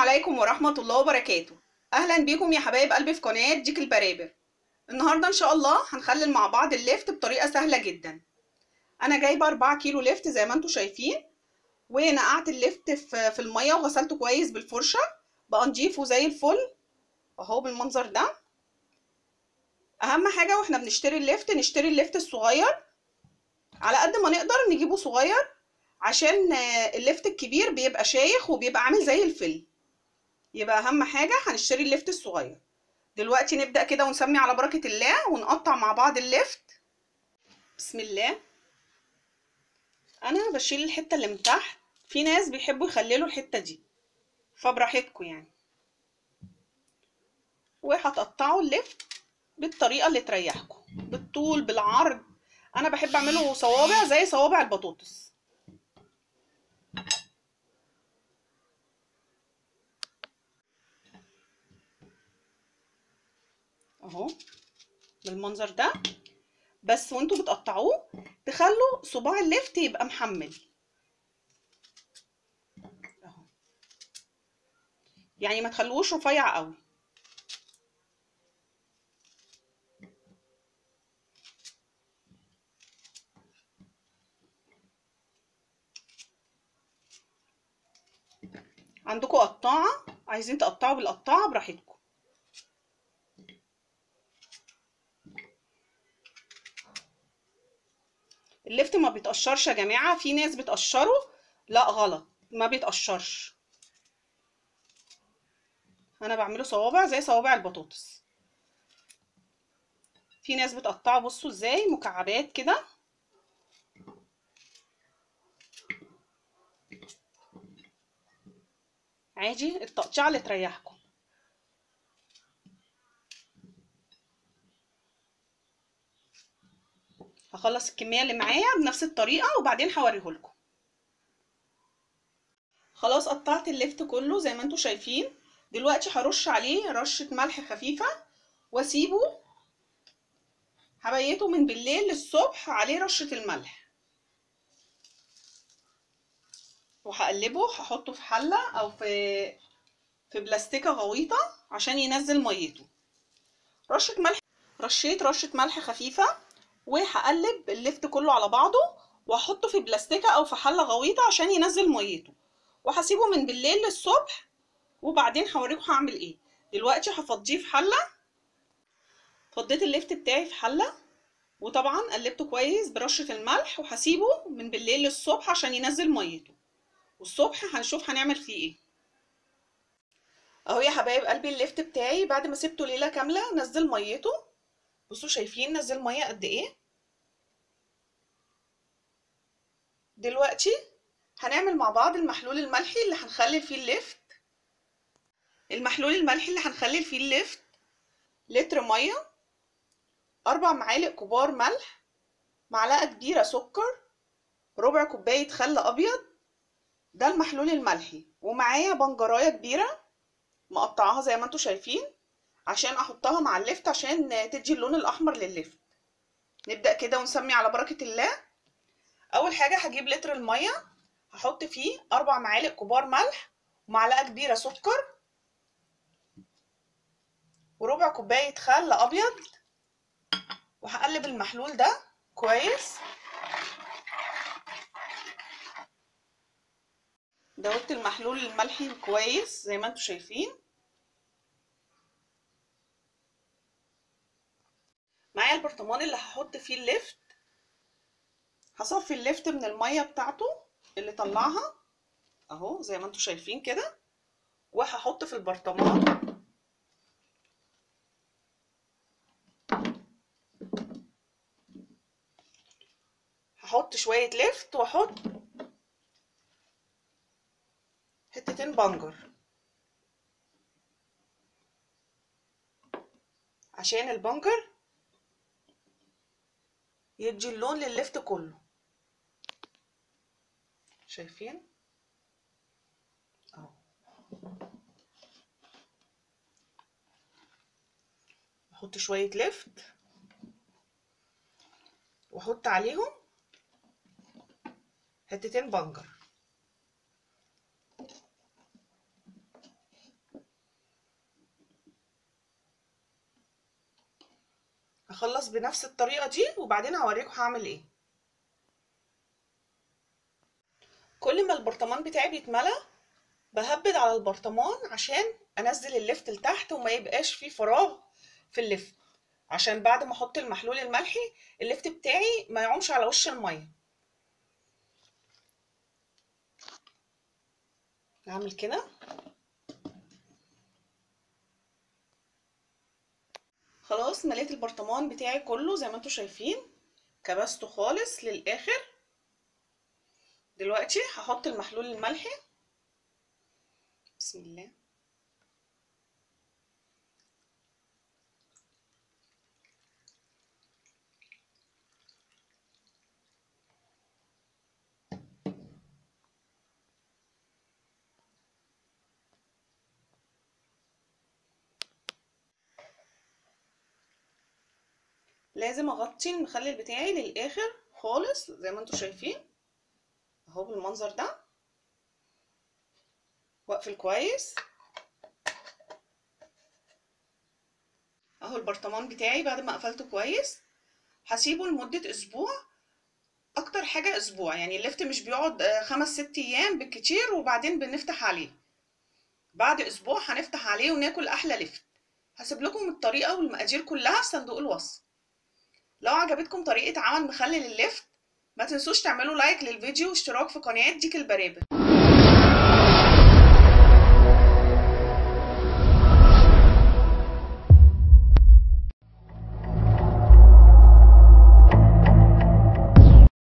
عليكم ورحمة الله وبركاته أهلا بيكم يا حبايب قلبي في قناة ديك البرابر النهاردة إن شاء الله هنخلل مع بعض الليفت بطريقة سهلة جدا أنا جايبة 4 كيلو ليفت زي ما انتوا شايفين ونقعت الليفت في في المية وغسلته كويس بالفرشة بقى نضيفه زي الفل اهو بالمنظر ده أهم حاجة واحنا بنشتري الليفت نشتري الليفت الصغير على قد ما نقدر نجيبه صغير عشان الليفت الكبير بيبقى شايخ وبيبقى عامل زي الفل يبقى اهم حاجة هنشتري الليفت الصغير دلوقتي نبدأ كده ونسمي على بركة الله ونقطع مع بعض الليفت بسم الله انا بشيل الحتة اللي من تحت في ناس بيحبوا يخللوا الحتة دي فبراحتكم يعني وهتقطعوا الليفت بالطريقة اللي تريحكم بالطول بالعرض انا بحب اعمله صوابع زي صوابع البطاطس اهو بالمنظر ده بس وانتوا بتقطعوه تخلوا صباع الليفت يبقى محمل اهو يعني ما تخلوش رفيع قوي عندكم قطاعه عايزين تقطعوا بالقطاعه براحتكم الليفت ما بيتقشرش يا جماعه في ناس بتقشره لا غلط ما بيتقشرش انا بعمله صوابع زي صوابع البطاطس في ناس بتقطعه بصوا ازاي مكعبات كده عادي التقطيعه اللي تريحكم هخلص الكميه اللي معايا بنفس الطريقه وبعدين هوريهولكم خلاص قطعت الليفت كله زي ما انتوا شايفين دلوقتي هرش عليه رشه ملح خفيفه واسيبه هبيته من بالليل للصبح عليه رشه الملح وهقلبه هحطه في حله او في في بلاستيكه غويطه عشان ينزل ميته رشه ملح رشيت رشه ملح خفيفه وهقلب الليفت كله على بعضه واحطه في بلاستيكه او في حله غويطه عشان ينزل ميته وهسيبه من بالليل للصبح وبعدين هوريكم هعمل ايه دلوقتي هفضيه في حله فضيت الليفت بتاعي في حله وطبعا قلبته كويس برشه الملح وهسيبه من بالليل للصبح عشان ينزل ميته والصبح هنشوف هنعمل فيه ايه اهو يا حبايب قلبي الليفت بتاعي بعد ما سبته ليله كامله نزل ميته بصوا شايفين نزل ميه قد ايه دلوقتي هنعمل مع بعض المحلول الملحي اللي هنخلل فيه الليفت المحلول الملحي اللي هنخلل فيه الليفت لتر ميه اربع معالق كبار ملح معلقه كبيره سكر ربع كوبايه خل ابيض ده المحلول الملحي ومعايا بنجرايه كبيره مقطعاها زي ما انتوا شايفين عشان احطها مع الليفت عشان تدي اللون الاحمر للليفت نبدا كده ونسمي على بركه الله اول حاجه هجيب لتر الميه هحط فيه اربع معالق كبار ملح ومعلقه كبيره سكر وربع كوبايه خل ابيض وهقلب المحلول ده كويس دوبت المحلول الملحي كويس زي ما انتوا شايفين معايا البرطمان اللي هحط فيه الليفت هصفي الليفت من الميه بتاعته اللي طلعها اهو زي ما انتوا شايفين كده وهحط في البرطمان هحط شويه ليفت واحط حتتين بنجر عشان البنجر يدي اللون لللفت كله شايفين اهو احط شويه لفت واحط عليهم حتتين بنجر هخلص بنفس الطريقه دي وبعدين هوريكم هعمل ايه كل ما البرطمان بتاعي بيتملى بهبد على البرطمان عشان انزل اللفت لتحت وما يبقاش فيه فراغ في اللفت عشان بعد ما احط المحلول الملحي اللفت بتاعي ما يعومش على وش الميه نعمل كده خلاص مليت البرطمان بتاعي كله زي ما انتم شايفين كبسته خالص للاخر دلوقتي هحط المحلول الملحي بسم الله لازم اغطي المخلل بتاعي للاخر خالص زي ما انتم شايفين اهو بالمنظر ده واقفل كويس اهو البرطمان بتاعي بعد ما قفلته كويس هسيبه لمدة اسبوع اكتر حاجة اسبوع يعني اللفت مش بيقعد خمس ست ايام بالكتير وبعدين بنفتح عليه بعد اسبوع هنفتح عليه وناكل احلى لفت هسيب لكم الطريقة والمقادير كلها في صندوق الوصف لو عجبتكم طريقة عمل مخلل اللفت ما تنسوش تعملوا لايك للفيديو واشتراك في قناة ديك البرابر